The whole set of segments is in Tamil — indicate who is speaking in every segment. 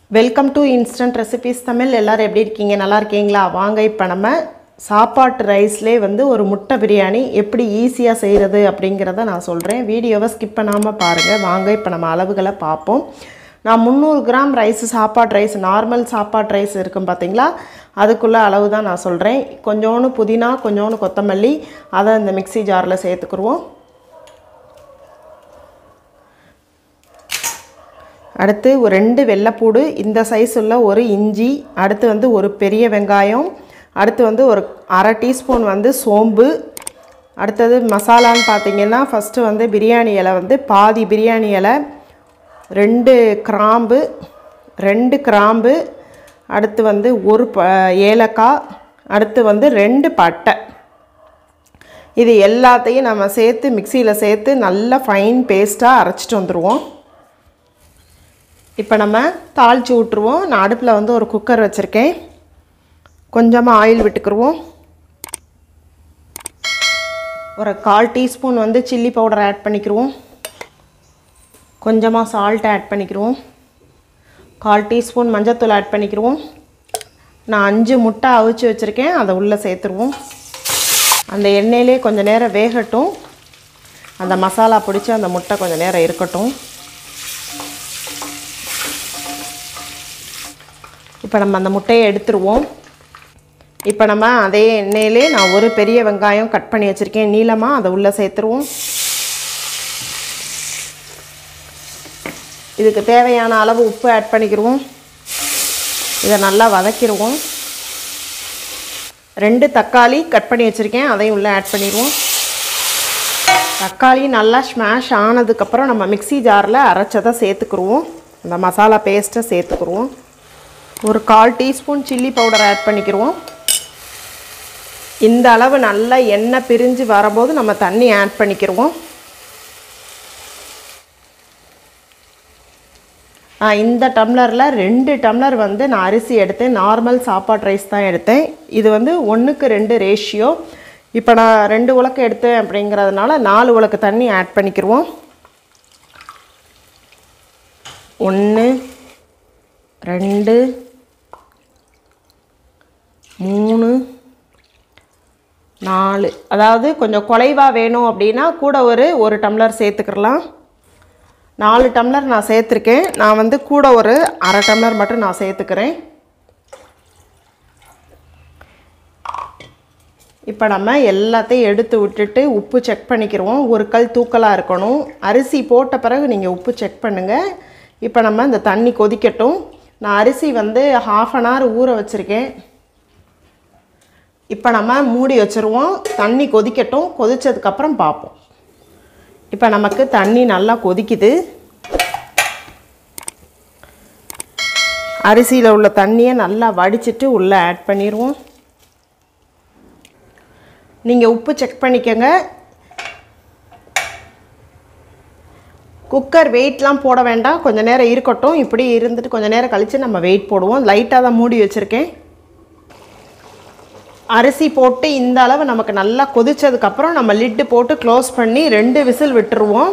Speaker 1: welcome to instant recipes Tamil எல்லாரும் எப்படி இருக்கீங்க நல்லா இருக்கீங்களா வாங்க இப்போ நம்ம சாப்பாட்டு ரைஸ்லேயே வந்து ஒரு முட்டை பிரியாணி எப்படி ஈஸியாக செய்கிறது அப்படிங்கிறத நான் சொல்கிறேன் வீடியோவை ஸ்கிப் பண்ணாமல் பாருங்கள் வாங்க இப்போ நம்ம அளவுகளை பார்ப்போம் நான் முந்நூறு கிராம் ரைஸ் சாப்பாட்டு ரைஸ் நார்மல் சாப்பாட்டு ரைஸ் இருக்கும் பார்த்தீங்களா அதுக்குள்ள அளவு தான் நான் சொல்கிறேன் கொஞ்சோண்டு புதினா கொஞ்சோண்டு கொத்தமல்லி அதை இந்த மிக்ஸி ஜாரில் சேர்த்துக்குருவோம் அடுத்து ஒரு ரெண்டு வெள்ளைப்பூடு இந்த சைஸ் உள்ள ஒரு இஞ்சி அடுத்து வந்து ஒரு பெரிய வெங்காயம் அடுத்து வந்து ஒரு அரை டீஸ்பூன் வந்து சோம்பு அடுத்தது மசாலான்னு பார்த்தீங்கன்னா ஃபஸ்ட்டு வந்து பிரியாணி இலை வந்து பாதி பிரியாணி இலை ரெண்டு கிராம்பு ரெண்டு கிராம்பு அடுத்து வந்து ஒரு ப ஏலக்காய் அடுத்து வந்து ரெண்டு பட்டை இது எல்லாத்தையும் நம்ம சேர்த்து மிக்சியில் சேர்த்து நல்லா ஃபைன் பேஸ்ட்டாக அரைச்சிட்டு வந்துடுவோம் இப்போ நம்ம தாளித்து விட்ருவோம் நான் அடுப்பில் வந்து ஒரு குக்கர் வச்சுருக்கேன் கொஞ்சமாக ஆயில் விட்டுக்குருவோம் ஒரு கால் டீஸ்பூன் வந்து சில்லி பவுடர் ஆட் பண்ணிக்கிருவோம் கொஞ்சமாக சால்ட் ஆட் பண்ணிக்கிருவோம் கால் டீஸ்பூன் மஞ்சத்தூள் ஆட் பண்ணிக்கிருவோம் நான் அஞ்சு முட்டை அவிச்சு வச்சுருக்கேன் அதை உள்ளே சேர்த்துருவோம் அந்த எண்ணெயிலே கொஞ்சம் நேரம் வேகட்டும் அந்த மசாலா பிடிச்சி அந்த முட்டை கொஞ்சம் நேரம் இருக்கட்டும் இப்போ நம்ம அந்த முட்டையை எடுத்துருவோம் இப்போ நம்ம அதே எண்ணெயிலே நான் ஒரு பெரிய வெங்காயம் கட் பண்ணி வச்சுருக்கேன் நீளமாக அதை உள்ளே சேர்த்துருவோம் இதுக்கு தேவையான அளவு உப்பு ஆட் பண்ணிக்கிடுவோம் இதை நல்லா வதக்கிடுவோம் ரெண்டு தக்காளி கட் பண்ணி வச்சுருக்கேன் அதையும் உள்ளே ஆட் பண்ணிடுவோம் தக்காளி நல்லா ஸ்மாஷ் ஆனதுக்கப்புறம் நம்ம மிக்ஸி ஜாரில் அரைச்சதை சேர்த்துக்குருவோம் அந்த மசாலா பேஸ்ட்டை சேர்த்துக்குருவோம் ஒரு கால் டீஸ்பூன் சில்லி பவுடர் ஆட் பண்ணிக்கிடுவோம் இந்த அளவு நல்லா எண்ணெய் பிரிஞ்சு வரும்போது நம்ம தண்ணி ஆட் பண்ணிக்கிடுவோம் இந்த டம்ளரில் ரெண்டு டம்ளர் வந்து நான் அரிசி எடுத்தேன் நார்மல் சாப்பாடு ரைஸ் தான் எடுத்தேன் இது வந்து ஒன்றுக்கு ரெண்டு ரேஷியோ இப்போ நான் ரெண்டு உலக்கு எடுத்தேன் அப்படிங்கிறதுனால நாலு உலக்கு தண்ணி ஆட் பண்ணிக்கிடுவோம் ஒன்று ரெண்டு மூணு நாலு அதாவது கொஞ்சம் குலைவாக வேணும் அப்படின்னா கூட ஒரு ஒரு டம்ளர் சேர்த்துக்கிறலாம் நாலு டம்ளர் நான் சேர்த்துருக்கேன் நான் வந்து கூட ஒரு அரை டம்ளர் மட்டும் நான் சேர்த்துக்கிறேன் இப்போ நம்ம எல்லாத்தையும் எடுத்து விட்டுட்டு உப்பு செக் பண்ணிக்கிறோம் ஒரு கல் தூக்கலாக இருக்கணும் அரிசி போட்ட பிறகு நீங்கள் உப்பு செக் பண்ணுங்கள் இப்போ நம்ம இந்த தண்ணி கொதிக்கட்டும் நான் அரிசி வந்து ஹாஃப் அன் ஹவர் ஊற வச்சுருக்கேன் இப்போ நம்ம மூடி வச்சுருவோம் தண்ணி கொதிக்கட்டும் கொதித்ததுக்கப்புறம் பார்ப்போம் இப்போ நமக்கு தண்ணி நல்லா கொதிக்குது அரிசியில் உள்ள தண்ணியை நல்லா வடிச்சிட்டு உள்ளே ஆட் பண்ணிடுவோம் நீங்கள் உப்பு செக் பண்ணிக்கோங்க குக்கர் வெயிட்லாம் போட வேண்டாம் கொஞ்சம் நேரம் இருக்கட்டும் இப்படி இருந்துட்டு கொஞ்சம் நேரம் கழித்து நம்ம வெயிட் போடுவோம் லைட்டாக தான் மூடி வச்சுருக்கேன் அரிசி போட்டு இந்த அளவு நமக்கு நல்லா கொதித்ததுக்கப்புறம் நம்ம லிட்டு போட்டு க்ளோஸ் பண்ணி ரெண்டு விசில் விட்டுருவோம்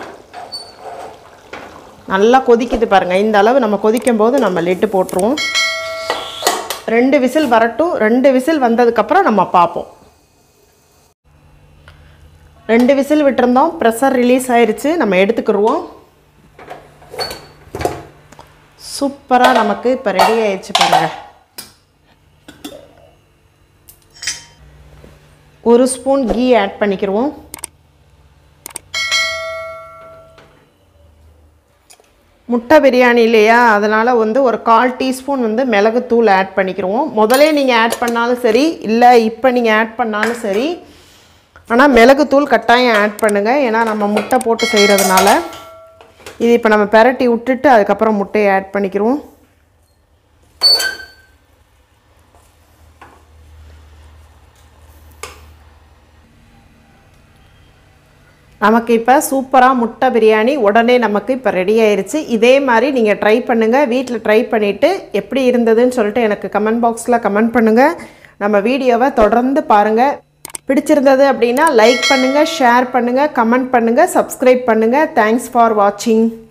Speaker 1: நல்லா கொதிக்குது பாருங்கள் இந்த அளவு நம்ம கொதிக்கும் போது நம்ம லிட்டு போட்டுருவோம் ரெண்டு விசில் வரட்டும் ரெண்டு விசில் வந்ததுக்கப்புறம் நம்ம பார்ப்போம் ரெண்டு விசில் விட்டுருந்தோம் ப்ரெஷர் ரிலீஸ் ஆயிடுச்சு நம்ம எடுத்துக்கிடுவோம் சூப்பராக நமக்கு இப்போ ரெடி ஆயிடுச்சு பாருங்கள் ஒரு ஸ்பூன் கீ ஆட் பண்ணிக்கிடுவோம் முட்டை பிரியாணி இல்லையா அதனால் வந்து ஒரு கால் டீஸ்பூன் வந்து மிளகுத்தூள் ஆட் பண்ணிக்கிடுவோம் முதலே நீங்கள் ஆட் பண்ணாலும் சரி இல்லை இப்போ நீங்கள் ஆட் பண்ணாலும் சரி ஆனால் மிளகுத்தூள் கட்டாயம் ஆட் பண்ணுங்கள் ஏன்னா நம்ம முட்டை போட்டு செய்கிறதுனால இது இப்போ நம்ம பெரட்டி விட்டுட்டு அதுக்கப்புறம் முட்டையை ஆட் பண்ணிக்கிடுவோம் நமக்கு இப்போ சூப்பராக முட்டை பிரியாணி உடனே நமக்கு இப்போ ரெடி ஆயிருச்சு இதே மாதிரி நீங்கள் ட்ரை பண்ணுங்கள் வீட்டில் ட்ரை பண்ணிவிட்டு எப்படி இருந்ததுன்னு சொல்லிட்டு எனக்கு கமெண்ட் பாக்ஸில் கமெண்ட் பண்ணுங்கள் நம்ம வீடியோவை தொடர்ந்து பாருங்கள் பிடிச்சிருந்தது அப்படின்னா லைக் பண்ணுங்கள் ஷேர் பண்ணுங்கள் கமெண்ட் பண்ணுங்கள் சப்ஸ்கிரைப் பண்ணுங்கள் தேங்க்ஸ் ஃபார் வாட்சிங்